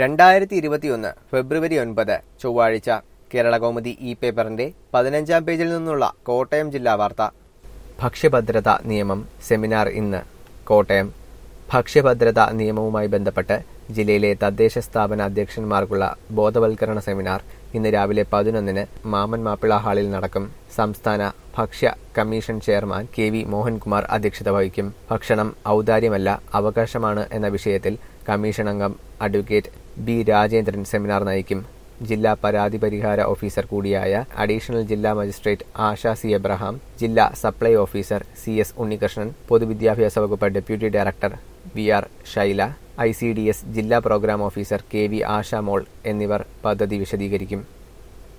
രണ്ടായിരത്തി ഇരുപത്തിയൊന്ന് ഫെബ്രുവരി ഒൻപത് ചൊവ്വാഴ്ച കേരളകൗമുദി ഇ പേപ്പറിന്റെ പതിനഞ്ചാം പേജിൽ നിന്നുള്ള കോട്ടയം ജില്ലാ വാർത്ത ഭക്ഷ്യഭദ്രതാ നിയമം സെമിനാർ ഇന്ന് കോട്ടയം ഭക്ഷ്യഭദ്രതാ നിയമവുമായി ബന്ധപ്പെട്ട് ജില്ലയിലെ തദ്ദേശ സ്ഥാപന അധ്യക്ഷന്മാർക്കുള്ള ബോധവൽക്കരണ സെമിനാർ ഇന്ന് രാവിലെ പതിനൊന്നിന് മാമൻ മാപ്പിള ഹാളിൽ നടക്കും സംസ്ഥാന ഭക്ഷ്യ commission chairman K V Mohankumar അധ്യക്ഷത വഹിക്കും ഭക്ഷണം ഔദാര്യമല്ല അവകാശമാണ് എന്ന വിഷയത്തിൽ കമ്മീഷൻ അംഗം അഡ്വക്കേറ്റ് ബി രാജേന്ദ്രൻ സെമിനാർ നയിക്കും ജില്ലാ പരാതി പരിഹാര ഓഫീസർ കൂടിയായ അഡീഷണൽ ജില്ലാ മജിസ്ട്രേറ്റ് ആശ സി എബ്രഹാം ജില്ലാ supply officer C S Unnikrishnan പൊതുവിദ്യാഭ്യാസ വകുപ്പ് deputy director V R Shaila I C D S ജില്ലാ programme officer K V Ashamol എന്നിവർ പദ്ധതി വിശദീകരിക്കും